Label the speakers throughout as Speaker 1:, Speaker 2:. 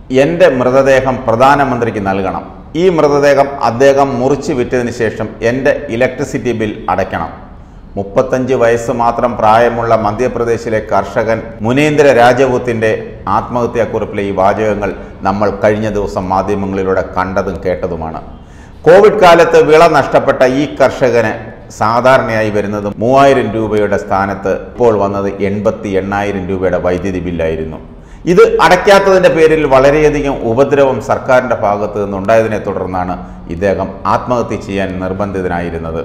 Speaker 1: എൻ്റെ മൃതദേഹം പ്രധാനമന്ത്രിക്ക് നൽകണം ഈ മൃതദേഹം അദ്ദേഹം മുറിച്ച് വിറ്റതിന് ശേഷം എൻ്റെ ഇലക്ട്രിസിറ്റി ബിൽ അടയ്ക്കണം മുപ്പത്തഞ്ച് വയസ്സ് മാത്രം പ്രായമുള്ള മധ്യപ്രദേശിലെ കർഷകൻ മുനീന്ദ്ര രാജപൂത്തിൻ്റെ ആത്മഹത്യാക്കുറിപ്പിലെ ഈ വാചകങ്ങൾ നമ്മൾ കഴിഞ്ഞ ദിവസം മാധ്യമങ്ങളിലൂടെ കണ്ടതും കേട്ടതുമാണ് കോവിഡ് കാലത്ത് വിള നഷ്ടപ്പെട്ട ഈ കർഷകന് സാധാരണയായി വരുന്നത് മൂവായിരം രൂപയുടെ സ്ഥാനത്ത് ഇപ്പോൾ വന്നത് എൺപത്തി എണ്ണായിരം രൂപയുടെ വൈദ്യുതി ബില്ലായിരുന്നു ഇത് അടയ്ക്കാത്തതിൻ്റെ പേരിൽ വളരെയധികം ഉപദ്രവം സർക്കാരിൻ്റെ ഭാഗത്തു നിന്നുണ്ടായതിനെ തുടർന്നാണ് ഇദ്ദേഹം ആത്മഹത്യ ചെയ്യാൻ നിർബന്ധിതനായിരുന്നത്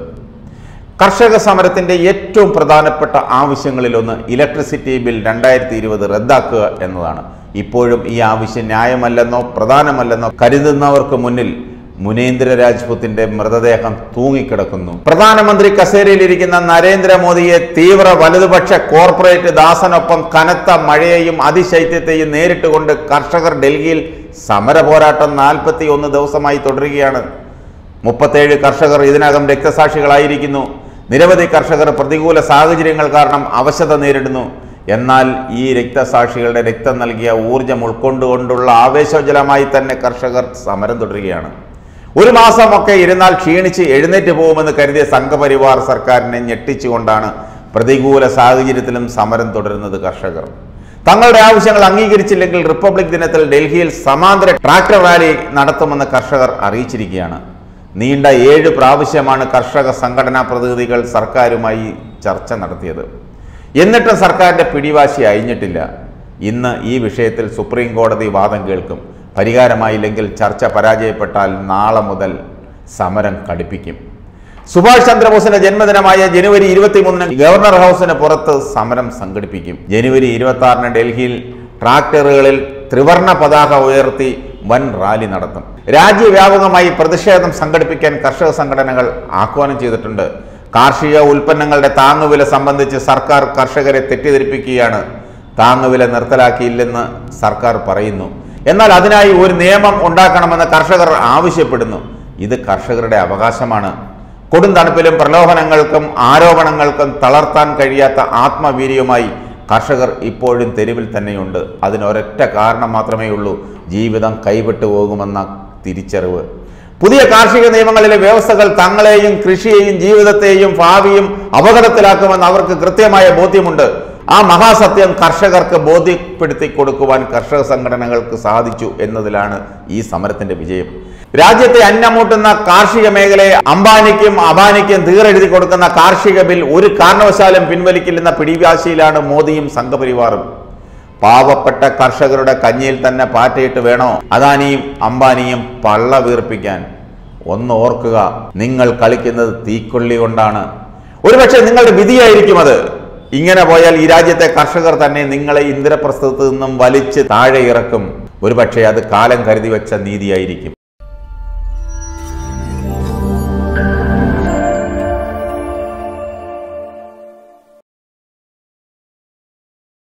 Speaker 1: കർഷക സമരത്തിന്റെ ഏറ്റവും പ്രധാനപ്പെട്ട ആവശ്യങ്ങളിലൊന്ന് ഇലക്ട്രിസിറ്റി ബിൽ രണ്ടായിരത്തി ഇരുപത് റദ്ദാക്കുക എന്നതാണ് ഇപ്പോഴും ഈ ആവശ്യം ന്യായമല്ലെന്നോ പ്രധാനമല്ലെന്നോ കരുതുന്നവർക്ക് മുന്നിൽ മുനേന്ദ്ര രാജ്പുത്തിന്റെ മൃതദേഹം തൂങ്ങിക്കിടക്കുന്നു പ്രധാനമന്ത്രി കസേരയിലിരിക്കുന്ന നരേന്ദ്രമോദിയെ തീവ്ര വലതുപക്ഷ കോർപ്പറേറ്റ് ദാസനൊപ്പം കനത്ത മഴയെയും അതിശൈത്യത്തെയും നേരിട്ടുകൊണ്ട് കർഷകർ ഡൽഹിയിൽ സമര പോരാട്ടം നാൽപ്പത്തി ഒന്ന് ദിവസമായി തുടരുകയാണ് മുപ്പത്തേഴ് കർഷകർ ഇതിനകം രക്തസാക്ഷികളായിരിക്കുന്നു നിരവധി കർഷകർ പ്രതികൂല സാഹചര്യങ്ങൾ കാരണം അവശത നേരിടുന്നു എന്നാൽ ഈ രക്തസാക്ഷികളുടെ രക്തം നൽകിയ ഊർജം ഉൾക്കൊണ്ടുകൊണ്ടുള്ള ആവേശോജ്വലമായി തന്നെ കർഷകർ സമരം തുടരുകയാണ് ഒരു മാസമൊക്കെ ഇരുന്നാൽ ക്ഷീണിച്ച് എഴുന്നേറ്റ് പോകുമെന്ന് കരുതിയ സംഘപരിവാർ സർക്കാരിനെ ഞെട്ടിച്ചുകൊണ്ടാണ് പ്രതികൂല സാഹചര്യത്തിലും സമരം തുടരുന്നത് കർഷകർ തങ്ങളുടെ ആവശ്യങ്ങൾ അംഗീകരിച്ചില്ലെങ്കിൽ റിപ്പബ്ലിക് ദിനത്തിൽ ഡൽഹിയിൽ സമാന്തര ട്രാക്ടർ റാലി നടത്തുമെന്ന് കർഷകർ അറിയിച്ചിരിക്കുകയാണ് നീണ്ട ഏഴ് പ്രാവശ്യമാണ് കർഷക സംഘടനാ പ്രതിനിധികൾ സർക്കാരുമായി ചർച്ച നടത്തിയത് എന്നിട്ടും സർക്കാരിന്റെ പിടിവാശി അയഞ്ഞിട്ടില്ല ഇന്ന് ഈ വിഷയത്തിൽ സുപ്രീം കോടതി വാദം കേൾക്കും പരിഹാരമായില്ലെങ്കിൽ ചർച്ച പരാജയപ്പെട്ടാൽ നാളെ മുതൽ സമരം കടുപ്പിക്കും സുഭാഷ് ചന്ദ്രബോസിന്റെ ജന്മദിനമായ ജനുവരി ഇരുപത്തിമൂന്നിന് ഗവർണർ ഹൗസിന് പുറത്ത് സമരം സംഘടിപ്പിക്കും ജനുവരി ഇരുപത്തി ആറിന് ഡൽഹിയിൽ ട്രാക്ടറുകളിൽ ത്രിവർണ പതാക ഉയർത്തി വൻ റാലി നടത്തും രാജ്യവ്യാപകമായി പ്രതിഷേധം സംഘടിപ്പിക്കാൻ കർഷക സംഘടനകൾ ആഹ്വാനം ചെയ്തിട്ടുണ്ട് കാർഷിക ഉൽപ്പന്നങ്ങളുടെ താങ്ങുവില സംബന്ധിച്ച് സർക്കാർ കർഷകരെ തെറ്റിദ്ധരിപ്പിക്കുകയാണ് താങ്ങുവില നിർത്തലാക്കിയില്ലെന്ന് സർക്കാർ പറയുന്നു എന്നാൽ അതിനായി ഒരു നിയമം ഉണ്ടാക്കണമെന്ന് കർഷകർ ആവശ്യപ്പെടുന്നു ഇത് കർഷകരുടെ അവകാശമാണ് കൊടും തണുപ്പിലും പ്രലോഭനങ്ങൾക്കും ആരോപണങ്ങൾക്കും തളർത്താൻ കഴിയാത്ത ആത്മവീര്യവുമായി കർഷകർ ഇപ്പോഴും തെരുവിൽ തന്നെയുണ്ട് അതിനൊരൊറ്റ കാരണം മാത്രമേ ഉള്ളൂ ജീവിതം കൈവിട്ടു പോകുമെന്ന തിരിച്ചറിവ് പുതിയ കാർഷിക നിയമങ്ങളിലെ വ്യവസ്ഥകൾ തങ്ങളെയും കൃഷിയെയും ജീവിതത്തെയും ഭാവിയും അപകടത്തിലാക്കുമെന്ന് അവർക്ക് കൃത്യമായ ബോധ്യമുണ്ട് ആ മഹാസത്യം കർഷകർക്ക് ബോധ്യപ്പെടുത്തി കൊടുക്കുവാൻ കർഷക സംഘടനകൾക്ക് സാധിച്ചു എന്നതിലാണ് ഈ സമരത്തിന്റെ വിജയം രാജ്യത്തെ അന്നമൂട്ടുന്ന കാർഷിക മേഖലയെ അംബാനിക്കും അബാനിക്കും തീറെഴുതി കൊടുക്കുന്ന കാർഷിക ബിൽ ഒരു കാരണവശാലും പിൻവലിക്കില്ലെന്ന പിടിവാശിയിലാണ് മോദിയും സംഘപരിവാറും പാവപ്പെട്ട കർഷകരുടെ കഞ്ഞിയിൽ തന്നെ പാറ്റയിട്ട് വേണോ അദാനിയും അംബാനിയും പള്ള വീർപ്പിക്കാൻ ഒന്ന് ഓർക്കുക നിങ്ങൾ കളിക്കുന്നത് തീക്കൊള്ളി കൊണ്ടാണ് ഒരുപക്ഷെ നിങ്ങളുടെ വിധിയായിരിക്കും അത് ഇങ്ങനെ പോയാൽ ഈ രാജ്യത്തെ കർഷകർ തന്നെ നിങ്ങളെ ഇന്ദ്രപ്രസ്ഥത്ത് നിന്നും വലിച്ച് താഴെ ഇറക്കും ഒരുപക്ഷെ അത് കാലം കരുതി വെച്ച നീതിയായിരിക്കും